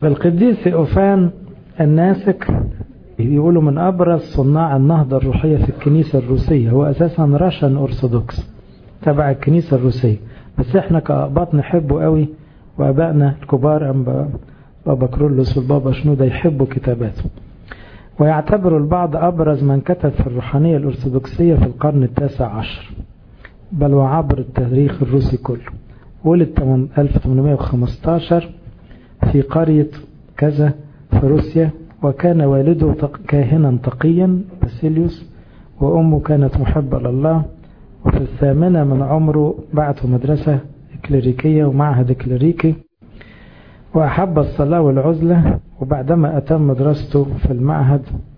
القديس ثيوفان الناسك يقولوا من أبرز صناع النهضة الروحية في الكنيسة الروسية هو أساسا راشن أرثوذكس تبع الكنيسة الروسية بس احنا كأقباط نحبه قوي وأبائنا الكبار أم بابا كرولوس والبابا شنودة يحبوا كتاباته ويعتبر البعض أبرز من كتب في الروحانية الأرثوذكسية في القرن التاسع عشر بل وعبر التاريخ الروسي كله ولد 1815 في قرية كذا في روسيا وكان والده كاهنا تقيا باسيليوس وأمه كانت محبة لله وفي الثامنة من عمره بعته مدرسة كليريكية ومعهد كليريكي وأحب الصلاة والعزلة وبعدما أتم دراسته في المعهد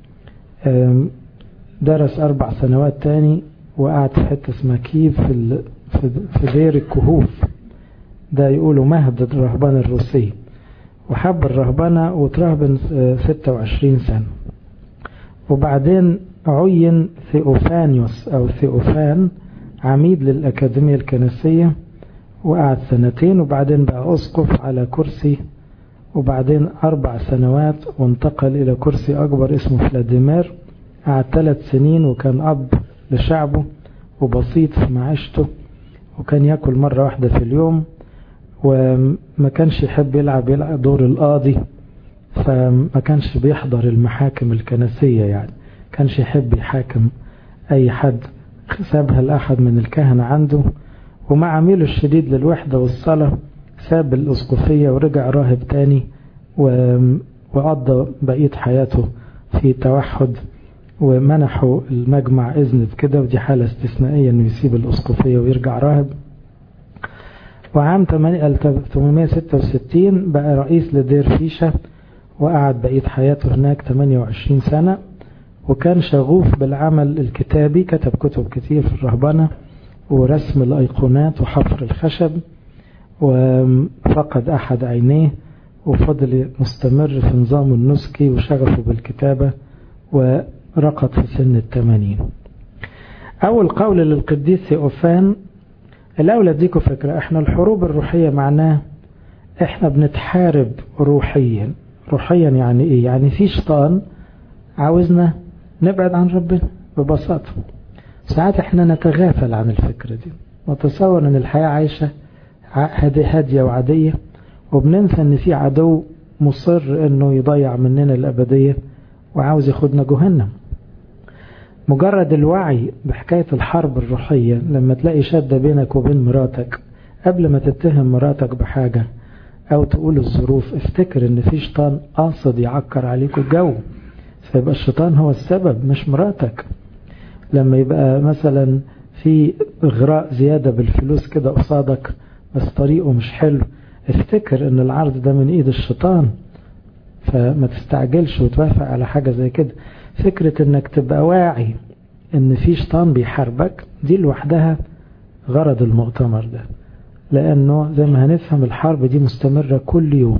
درس أربع سنوات تاني وقعد في حتة اسمها كيف في, في دير الكهوف ده يقولوا مهد الرهبان الروسي وحب الرهبنة وترهبن 26 سنة وبعدين عين ثيوفانيوس أو ثيوفان عميد للأكاديمية الكنسية وقعد سنتين وبعدين بقى أسقف على كرسي وبعدين أربع سنوات وانتقل إلى كرسي أكبر اسمه فلاديمير قعد ثلاث سنين وكان أب لشعبه وبسيط في معيشته وكان يأكل مرة واحدة في اليوم وما كانش يحب يلعب يلعب دور القاضي فما كانش بيحضر المحاكم الكنسية يعني كانش يحب يحاكم أي حد سابها لأحد من الكهنة عنده ومع ميله الشديد للوحدة والصلاة ساب الأسقفية ورجع راهب تاني وقضى بقية حياته في توحد ومنحوا المجمع إذن بكده ودي حالة استثنائية إنه يسيب الأسقفية ويرجع راهب وعام 1866 بقى رئيس لدير فيشة وقعد بقية حياته هناك 28 سنة وكان شغوف بالعمل الكتابي كتب كتب كتير في الرهبنة ورسم الأيقونات وحفر الخشب وفقد أحد عينيه وفضل مستمر في نظامه النسكي وشغفه بالكتابة ورقد في سن الثمانين أول قول للقديس أوفان الأولى اديكم فكرة احنا الحروب الروحية معناه احنا بنتحارب روحيا روحيا يعني ايه يعني في شيطان عاوزنا نبعد عن ربنا ببساطة ساعات احنا نتغافل عن الفكرة دي نتصور ان الحياة عايشة هادية وعادية وبننسى ان في عدو مصر انه يضيع مننا الابدية وعاوز ياخدنا جهنم مجرد الوعي بحكاية الحرب الروحية لما تلاقي شدة بينك وبين مراتك قبل ما تتهم مراتك بحاجة او تقول الظروف افتكر ان في شيطان قاصد يعكر عليك الجو فيبقى الشيطان هو السبب مش مراتك لما يبقى مثلا في اغراء زيادة بالفلوس كده قصادك بس طريقه مش حلو افتكر ان العرض ده من ايد الشيطان فما تستعجلش وتوافق على حاجة زي كده فكرة انك تبقى واعي ان في شيطان بيحاربك دي لوحدها غرض المؤتمر ده لانه زي ما هنفهم الحرب دي مستمرة كل يوم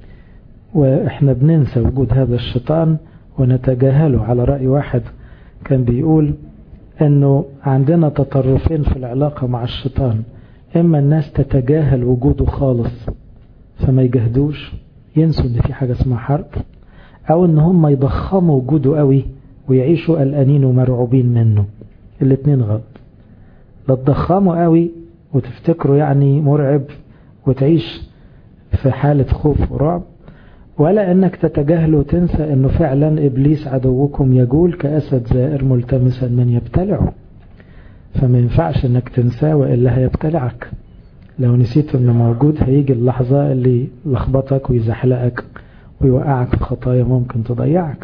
واحنا بننسى وجود هذا الشيطان ونتجاهله على رأي واحد كان بيقول انه عندنا تطرفين في العلاقة مع الشيطان اما الناس تتجاهل وجوده خالص فما يجهدوش ينسوا ان في حاجة اسمها حرب او ان هم يضخموا وجوده قوي ويعيشوا قلقانين ومرعوبين منه الاتنين غلط لا تضخموا قوي وتفتكروا يعني مرعب وتعيش في حالة خوف ورعب ولا انك تتجاهل وتنسى انه فعلا ابليس عدوكم يجول كاسد زائر ملتمسا من يبتلعه فما ينفعش انك تنساه والا هيبتلعك لو نسيت انه موجود هيجي اللحظة اللي لخبطك ويزحلقك ويوقعك في خطايا ممكن تضيعك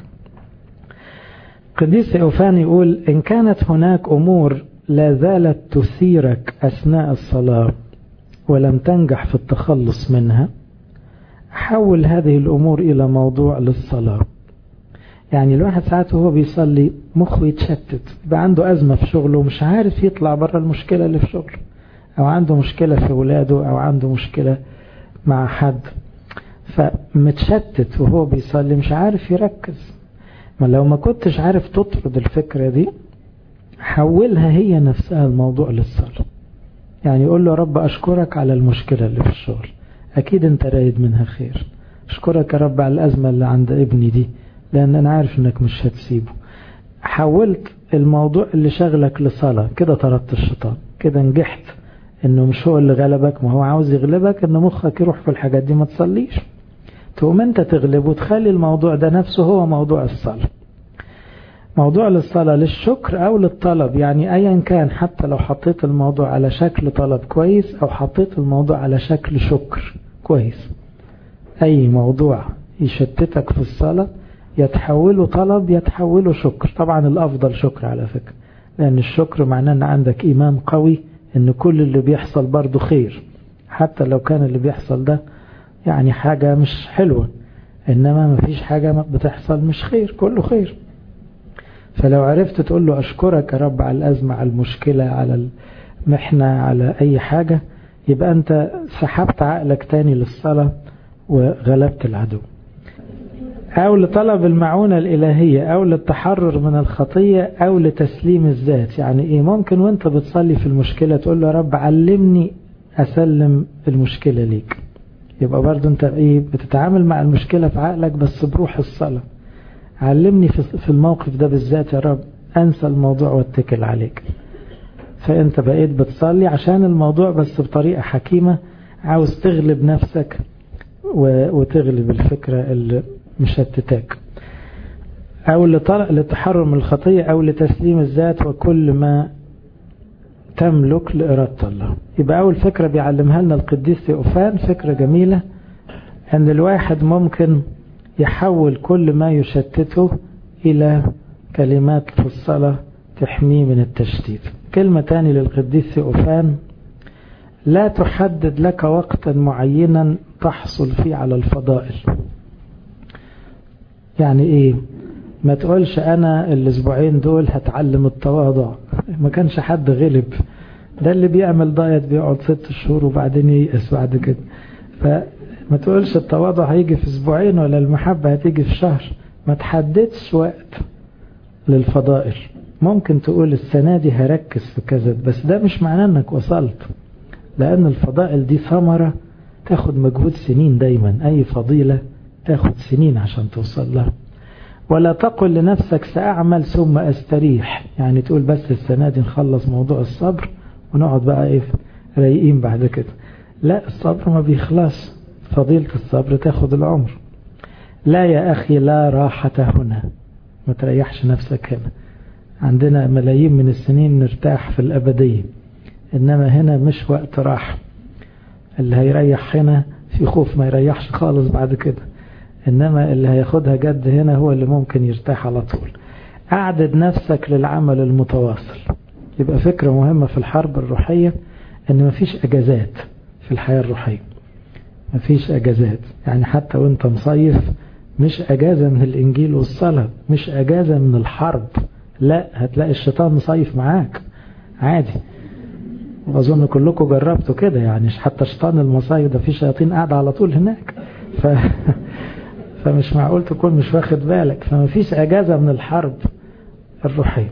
قديس أوفان يقول إن كانت هناك أمور لا زالت تثيرك أثناء الصلاة ولم تنجح في التخلص منها حول هذه الأمور إلى موضوع للصلاة يعني الواحد ساعات وهو بيصلي مخه يتشتت يبقى عنده أزمة في شغله ومش عارف يطلع بره المشكلة اللي في شغله أو عنده مشكلة في ولاده أو عنده مشكلة مع حد فمتشتت وهو بيصلي مش عارف يركز ما لو ما كنتش عارف تطرد الفكرة دي حولها هي نفسها الموضوع للصلاة يعني يقول له رب أشكرك على المشكلة اللي في الشغل أكيد أنت رايد منها خير اشكرك يا رب على الأزمة اللي عند ابني دي لأن أنا عارف أنك مش هتسيبه حولت الموضوع اللي شغلك لصلاة كده طردت الشيطان كده نجحت انه مش هو اللي غلبك ما هو عاوز يغلبك ان مخك يروح في الحاجات دي ما تصليش تقوم انت تغلبه وتخلي الموضوع ده نفسه هو موضوع الصلاة موضوع للصلاة للشكر او للطلب يعني ايا كان حتى لو حطيت الموضوع على شكل طلب كويس او حطيت الموضوع على شكل شكر كويس اي موضوع يشتتك في الصلاة يتحوله طلب يتحوله شكر طبعا الافضل شكر على فكرة لان الشكر معناه ان عندك ايمان قوي ان كل اللي بيحصل برضه خير حتى لو كان اللي بيحصل ده يعني حاجة مش حلوة انما ما فيش حاجة بتحصل مش خير كله خير فلو عرفت تقول له اشكرك يا رب على الازمة على المشكلة على المحنة على اي حاجة يبقى انت سحبت عقلك تاني للصلاة وغلبت العدو أو لطلب المعونة الإلهية أو للتحرر من الخطية أو لتسليم الذات يعني إيه ممكن وانت بتصلي في المشكلة تقول له يا رب علمني أسلم المشكلة ليك يبقى برضو انت إيه بتتعامل مع المشكلة في عقلك بس بروح الصلاة علمني في الموقف ده بالذات يا رب أنسى الموضوع واتكل عليك فأنت بقيت بتصلي عشان الموضوع بس بطريقة حكيمة عاوز تغلب نفسك وتغلب الفكرة اللي مشتتاك أو للتحرر من الخطية أو لتسليم الذات وكل ما تملك لإرادة الله يبقى أول فكرة بيعلمها لنا القديس ثيوفان فكرة جميلة أن الواحد ممكن يحول كل ما يشتته إلى كلمات في الصلاة تحميه من التشتيت كلمة تاني للقديس ثيوفان لا تحدد لك وقتا معينا تحصل فيه على الفضائل يعني ايه ما تقولش انا الاسبوعين دول هتعلم التواضع ما كانش حد غلب ده اللي بيعمل دايت بيقعد ست شهور وبعدين ييأس بعد كده فما تقولش التواضع هيجي في اسبوعين ولا المحبة هتيجي في شهر ما تحددش وقت للفضائل ممكن تقول السنة دي هركز في كذا بس ده مش معناه انك وصلت لان الفضائل دي ثمرة تاخد مجهود سنين دايما اي فضيلة تاخد سنين عشان توصل لها ولا تقل لنفسك سأعمل ثم أستريح يعني تقول بس السنة دي نخلص موضوع الصبر ونقعد بقى ايه رايقين بعد كده لا الصبر ما بيخلص فضيلة الصبر تاخد العمر لا يا أخي لا راحة هنا ما تريحش نفسك هنا عندنا ملايين من السنين نرتاح في الأبدية إنما هنا مش وقت راحة اللي هيريح هنا في خوف ما يريحش خالص بعد كده إنما اللي هياخدها جد هنا هو اللي ممكن يرتاح على طول أعدد نفسك للعمل المتواصل يبقى فكرة مهمة في الحرب الروحية إن مفيش أجازات في الحياة الروحية مفيش أجازات يعني حتى وانت مصيف مش أجازة من الإنجيل والصلاة مش أجازة من الحرب لا هتلاقي الشيطان مصيف معاك عادي وأظن كلكم جربتوا كده يعني حتى شيطان المصايف ده في شياطين قاعدة على طول هناك ف... فمش معقول تكون مش واخد بالك فمفيش أجازة من الحرب الروحية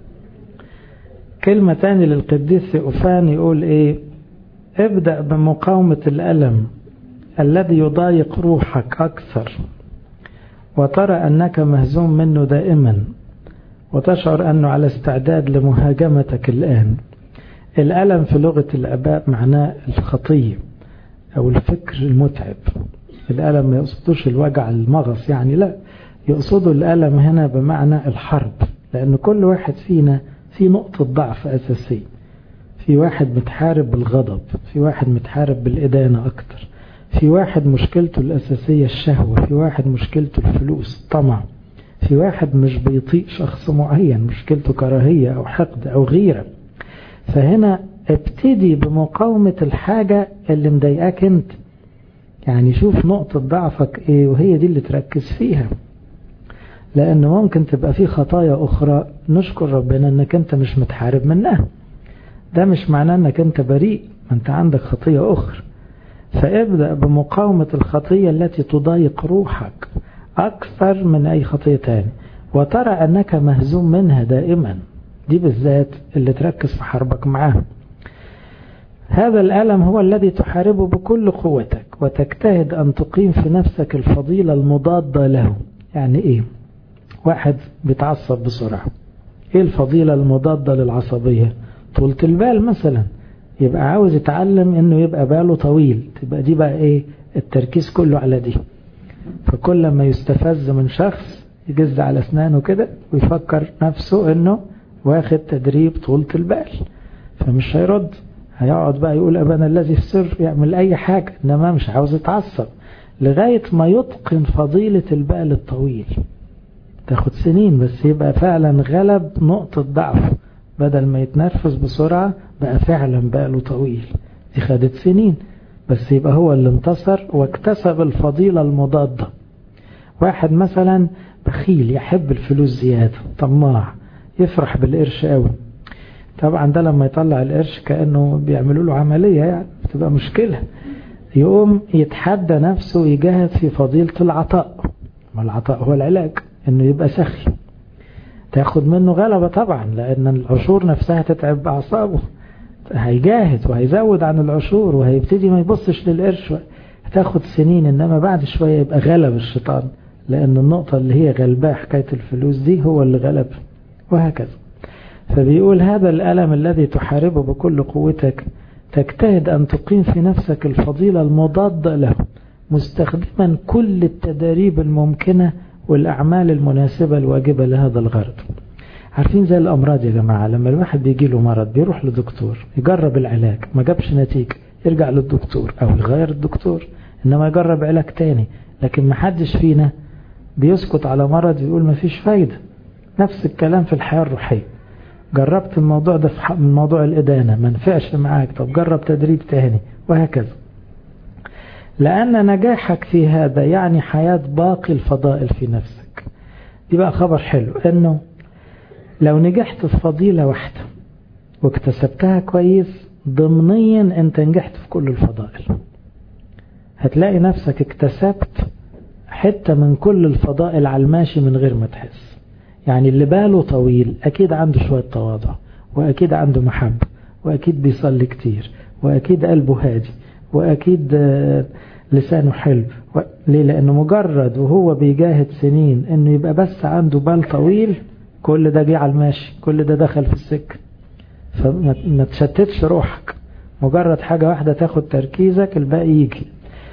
كلمة تاني للقديس أوفان يقول إيه ابدأ بمقاومة الألم الذي يضايق روحك أكثر وترى أنك مهزوم منه دائما وتشعر أنه على استعداد لمهاجمتك الآن الألم في لغة الأباء معناه الخطية أو الفكر المتعب الألم ما يقصدوش الوجع المغص يعني لا يقصدوا الألم هنا بمعنى الحرب لأن كل واحد فينا في نقطة ضعف أساسية في واحد متحارب بالغضب في واحد متحارب بالإدانة أكتر في واحد مشكلته الأساسية الشهوة في واحد مشكلته الفلوس الطمع في واحد مش بيطيق شخص معين مشكلته كراهية أو حقد أو غيرة فهنا ابتدي بمقاومة الحاجة اللي مضايقاك انت يعني شوف نقطة ضعفك ايه وهي دي اللي تركز فيها لأن ممكن تبقى في خطايا أخرى نشكر ربنا أنك أنت مش متحارب منها ده مش معناه أنك أنت بريء ما أنت عندك خطية أخرى فابدأ بمقاومة الخطية التي تضايق روحك أكثر من أي خطية تاني وترى أنك مهزوم منها دائما دي بالذات اللي تركز في حربك معاها هذا الألم هو الذي تحاربه بكل قوتك وتجتهد أن تقيم في نفسك الفضيلة المضادة له يعني إيه واحد بيتعصب بسرعة إيه الفضيلة المضادة للعصبية طولة البال مثلا يبقى عاوز يتعلم انه يبقى باله طويل تبقى دي بقى ايه التركيز كله على دي فكل ما يستفز من شخص يجز على اسنانه كده ويفكر نفسه انه واخد تدريب طولة البال فمش هيرد هيقعد بقى يقول ابانا الذي في سر يعمل اي حاجة انما مش عاوز يتعصب لغاية ما يتقن فضيلة البال الطويل تاخد سنين بس يبقى فعلا غلب نقطة ضعف بدل ما يتنرفز بسرعة بقى فعلا باله طويل دي خدت سنين بس يبقى هو اللي انتصر واكتسب الفضيلة المضادة واحد مثلا بخيل يحب الفلوس زيادة طماع يفرح بالقرش قوي طبعا ده لما يطلع القرش كأنه بيعملوا له عملية يعني بتبقى مشكلة يقوم يتحدى نفسه ويجاهد في فضيلة العطاء ما العطاء هو العلاج انه يبقى سخي تاخد منه غلبة طبعا لان العشور نفسها تتعب اعصابه هيجاهد وهيزود عن العشور وهيبتدي ما يبصش للقرش هتاخد سنين انما بعد شوية يبقى غلب الشيطان لان النقطة اللي هي غلباه حكاية الفلوس دي هو اللي غلب وهكذا فبيقول هذا الألم الذي تحاربه بكل قوتك تجتهد أن تقيم في نفسك الفضيلة المضادة له مستخدما كل التداريب الممكنة والأعمال المناسبة الواجبة لهذا الغرض عارفين زي الأمراض يا جماعة لما الواحد بيجي له مرض بيروح لدكتور يجرب العلاج ما جابش نتيجة يرجع للدكتور أو يغير الدكتور إنما يجرب علاج تاني لكن ما حدش فينا بيسكت على مرض يقول ما فيش فايدة نفس الكلام في الحياة الروحية جربت الموضوع ده في موضوع الإدانة ما نفعش معاك طب جرب تدريب تاني وهكذا لأن نجاحك في هذا يعني حياة باقي الفضائل في نفسك دي بقى خبر حلو أنه لو نجحت في فضيلة واحدة واكتسبتها كويس ضمنيا أنت نجحت في كل الفضائل هتلاقي نفسك اكتسبت حتة من كل الفضائل على الماشي من غير ما تحس يعني اللي باله طويل أكيد عنده شوية تواضع وأكيد عنده محبة وأكيد بيصلي كتير وأكيد قلبه هادي وأكيد لسانه حلو ليه لأنه مجرد وهو بيجاهد سنين أنه يبقى بس عنده بال طويل كل ده جه على الماشي كل ده دخل في السكة فما تشتتش روحك مجرد حاجة واحدة تاخد تركيزك الباقي يجي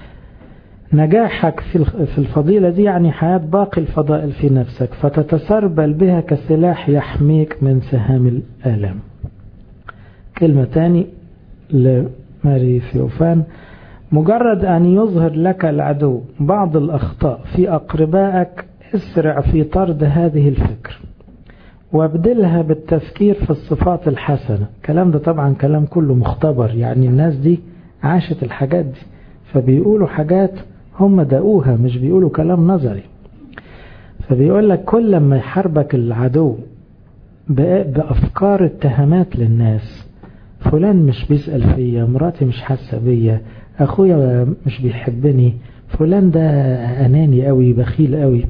نجاحك في الفضيلة دي يعني حياة باقي الفضائل في نفسك فتتسربل بها كسلاح يحميك من سهام الآلام كلمة تاني لماري فيوفان مجرد أن يظهر لك العدو بعض الأخطاء في أقربائك اسرع في طرد هذه الفكر وابدلها بالتفكير في الصفات الحسنة الكلام ده طبعا كلام كله مختبر يعني الناس دي عاشت الحاجات دي فبيقولوا حاجات هم دقوها مش بيقولوا كلام نظري فبيقول لك كل ما يحاربك العدو بأفكار اتهامات للناس فلان مش بيسأل فيا مراتي مش حاسة بيا أخويا مش بيحبني فلان ده أناني قوي بخيل قوي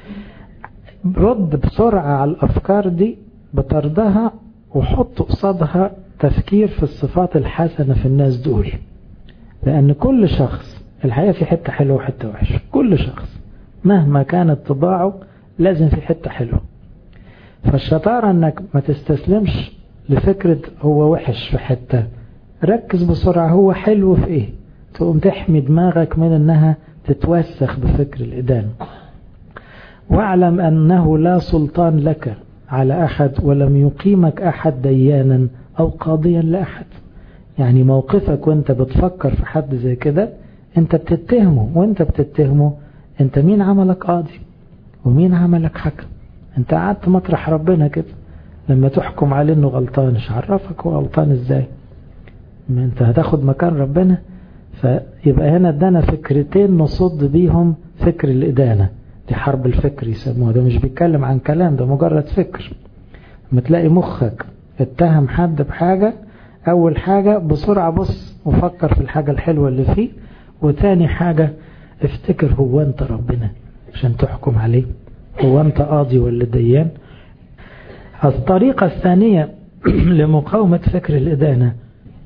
رد بسرعة على الأفكار دي بطردها وحط قصادها تفكير في الصفات الحسنة في الناس دول لأن كل شخص الحقيقة في حتة حلوة وحتة وحشة كل شخص مهما كانت طباعه لازم في حتة حلوة فالشطارة انك ما تستسلمش لفكرة هو وحش في حتة ركز بسرعة هو حلو في ايه تقوم تحمي دماغك من انها تتوسخ بفكر الإدانة واعلم أنه لا سلطان لك على أحد ولم يقيمك أحد ديانا أو قاضيا لأحد يعني موقفك وانت بتفكر في حد زي كده انت بتتهمه وانت بتتهمه انت مين عملك قاضي ومين عملك حكم انت قعدت مطرح ربنا كده لما تحكم عليه انه غلطان مش عرفك هو غلطان ازاي ما انت هتاخد مكان ربنا فيبقى هنا ادانا فكرتين نصد بيهم فكر الادانه دي حرب الفكر يسموها ده مش بيتكلم عن كلام ده مجرد فكر لما تلاقي مخك اتهم حد بحاجة اول حاجة بسرعة بص وفكر في الحاجة الحلوة اللي فيه وتاني حاجة افتكر هو انت ربنا عشان تحكم عليه هو انت قاضي ولا ديان الطريقة الثانية لمقاومة فكر الإدانة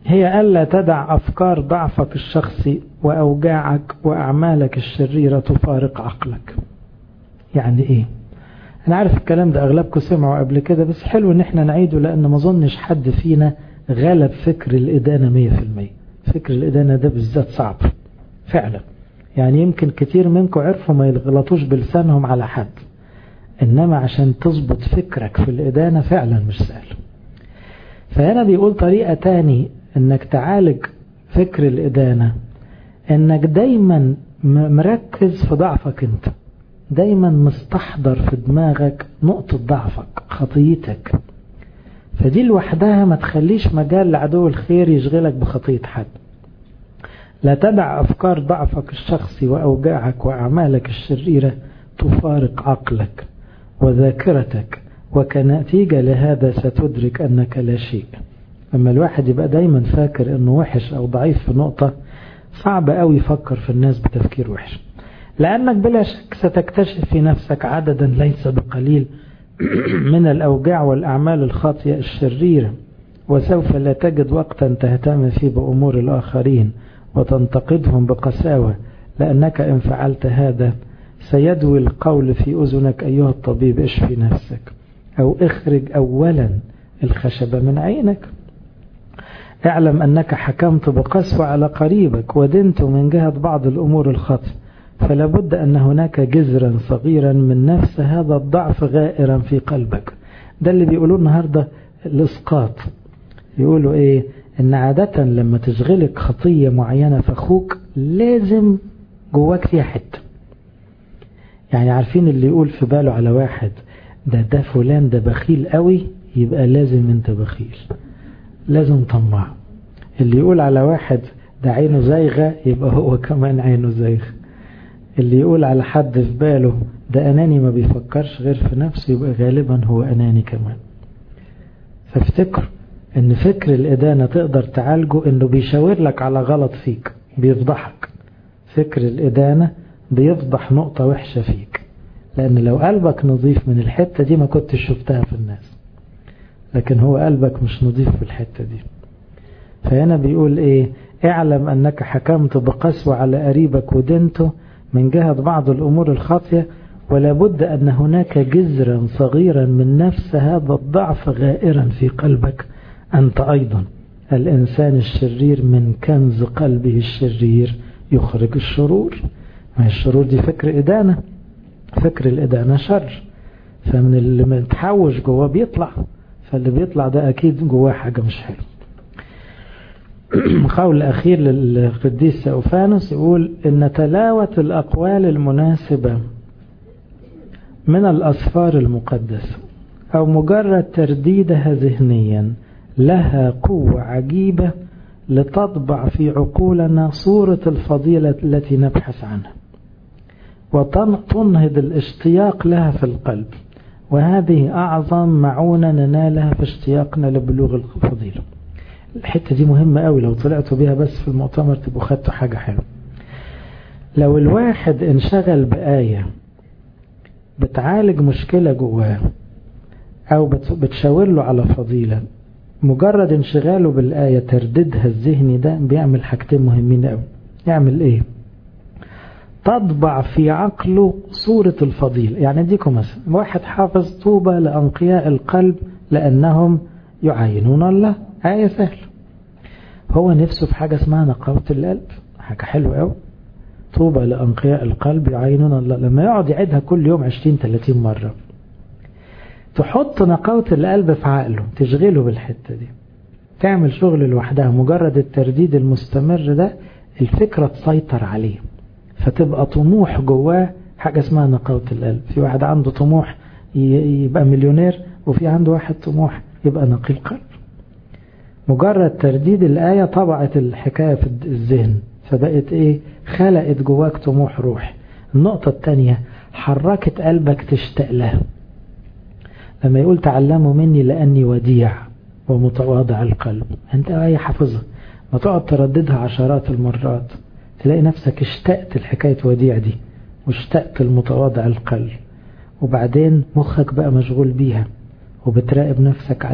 هي ألا تدع أفكار ضعفك الشخصي وأوجاعك وأعمالك الشريرة تفارق عقلك يعني إيه أنا عارف الكلام ده أغلبكم سمعوا قبل كده بس حلو إن احنا نعيده لأن ما ظنش حد فينا غلب فكر الإدانة مية في المية فكر الإدانة ده بالذات صعب فعلا يعني يمكن كتير منكم عرفوا ما يغلطوش بلسانهم على حد إنما عشان تظبط فكرك في الإدانة فعلا مش سهل فهنا بيقول طريقة تاني إنك تعالج فكر الإدانة إنك دايما مركز في ضعفك أنت دايما مستحضر في دماغك نقطة ضعفك خطيتك فدي لوحدها ما تخليش مجال لعدو الخير يشغلك بخطية حد لا تدع أفكار ضعفك الشخصي وأوجاعك وأعمالك الشريرة تفارق عقلك وذاكرتك وكنتيجة لهذا ستدرك أنك لا شيء لما الواحد يبقى دايما فاكر أنه وحش أو ضعيف في نقطة صعب أوي يفكر في الناس بتفكير وحش لأنك بلا شك ستكتشف في نفسك عددا ليس بقليل من الأوجاع والأعمال الخاطئة الشريرة وسوف لا تجد وقتا تهتم فيه بأمور الآخرين وتنتقدهم بقساوة لأنك إن فعلت هذا سيدوي القول في أذنك أيها الطبيب اشفي نفسك أو اخرج أولا الخشبة من عينك اعلم أنك حكمت بقسوة على قريبك ودنت من جهة بعض الأمور الخطأ فلا بد أن هناك جذرا صغيرا من نفس هذا الضعف غائرا في قلبك ده اللي بيقولوه النهاردة الإسقاط يقولوا إيه إن عادة لما تشغلك خطية معينة في أخوك لازم جواك فيها حتة يعني عارفين اللي يقول في باله على واحد ده ده فلان ده بخيل قوي يبقى لازم انت بخيل لازم طماع اللي يقول على واحد ده عينه زايغة يبقى هو كمان عينه زايغة اللي يقول على حد في باله ده أناني ما بيفكرش غير في نفسه يبقى غالبا هو أناني كمان فافتكر ان فكر الإدانة تقدر تعالجه انه بيشاور لك على غلط فيك بيفضحك فكر الإدانة بيفضح نقطة وحشة فيك لأن لو قلبك نظيف من الحتة دي ما كنتش شفتها في الناس لكن هو قلبك مش نظيف في الحتة دي فهنا بيقول ايه اعلم أنك حكمت بقسوة على قريبك ودنته من جهة بعض الأمور الخاطئة ولا بد أن هناك جذرا صغيرا من نفس هذا الضعف غائرا في قلبك أنت أيضا الإنسان الشرير من كنز قلبه الشرير يخرج الشرور ما الشرور دي فكر إدانة فكر الإدانة شر فمن اللي متحوش جواه بيطلع فاللي بيطلع ده أكيد جواه حاجة مش حلوه قول أخير للقديس سأوفانوس يقول إن تلاوة الأقوال المناسبة من الأسفار المقدسة أو مجرد ترديدها ذهنيا لها قوة عجيبة لتطبع في عقولنا صورة الفضيلة التي نبحث عنها وتنهض الاشتياق لها في القلب وهذه أعظم معونة ننالها في اشتياقنا لبلوغ الفضيلة الحتة دي مهمة قوي لو طلعتوا بيها بس في المؤتمر تبقوا خدتوا حاجة حلوة لو الواحد انشغل بآية بتعالج مشكلة جواه أو بتشاور له على فضيلة مجرد انشغاله بالآية ترددها الذهني ده بيعمل حاجتين مهمين قوي يعمل ايه تطبع في عقله صورة الفضيلة يعني اديكم مثلا واحد حافظ طوبى لأنقياء القلب لأنهم يعاينون الله آية سهلة هو نفسه في حاجة اسمها نقاوة القلب حاجة حلوة قوي طوبى لأنقياء القلب يعاينون الله لما يقعد يعيدها كل يوم 20 30 مرة تحط نقاوة القلب في عقله تشغله بالحتة دي تعمل شغل لوحدها مجرد الترديد المستمر ده الفكرة تسيطر عليه فتبقى طموح جواه حاجة اسمها نقاوة القلب في واحد عنده طموح يبقى مليونير وفي عنده واحد طموح يبقى نقي القلب مجرد ترديد الآية طبعت الحكاية في الذهن فبقت ايه خلقت جواك طموح روح النقطة الثانية حركت قلبك تشتاق لها لما يقول تعلموا مني لأني وديع ومتواضع القلب انت ايه حافظها ما تقعد ترددها عشرات المرات تلاقي نفسك اشتقت الحكاية وديع دي واشتقت المتواضع القلب وبعدين مخك بقى مشغول بيها وبتراقب نفسك عليه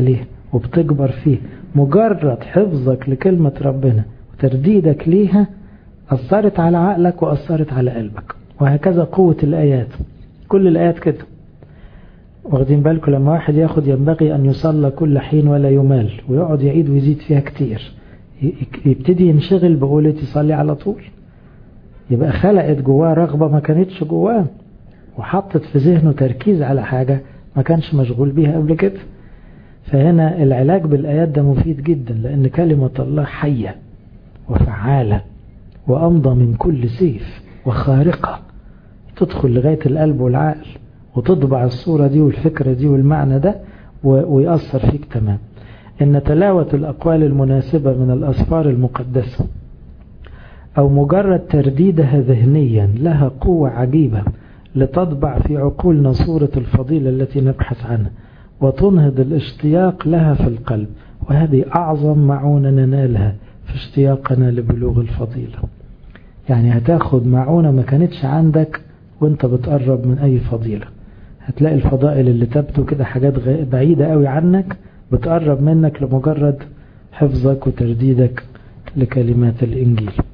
وبتكبر فيه مجرد حفظك لكلمة ربنا وترديدك ليها أثرت على عقلك وأثرت على قلبك وهكذا قوة الآيات كل الآيات كده واخدين بالكم لما واحد ياخد ينبغي أن يصلى كل حين ولا يمال ويقعد يعيد ويزيد فيها كتير يبتدي ينشغل بقولة يصلي على طول يبقى خلقت جواه رغبة ما كانتش جواه وحطت في ذهنه تركيز على حاجة ما كانش مشغول بيها قبل كده فهنا العلاج بالآيات ده مفيد جدا لأن كلمة الله حية وفعالة وأمضى من كل سيف وخارقة تدخل لغاية القلب والعقل وتطبع الصورة دي والفكرة دي والمعنى ده ويأثر فيك تمام إن تلاوة الأقوال المناسبة من الأسفار المقدسة أو مجرد ترديدها ذهنيا لها قوة عجيبة لتطبع في عقولنا صورة الفضيلة التي نبحث عنها وتنهض الاشتياق لها في القلب وهذه أعظم معونة ننالها في اشتياقنا لبلوغ الفضيلة يعني هتاخد معونة ما كانتش عندك وانت بتقرب من أي فضيلة هتلاقي الفضائل اللي تبدو كده حاجات بعيدة قوي عنك بتقرب منك لمجرد حفظك وترديدك لكلمات الإنجيل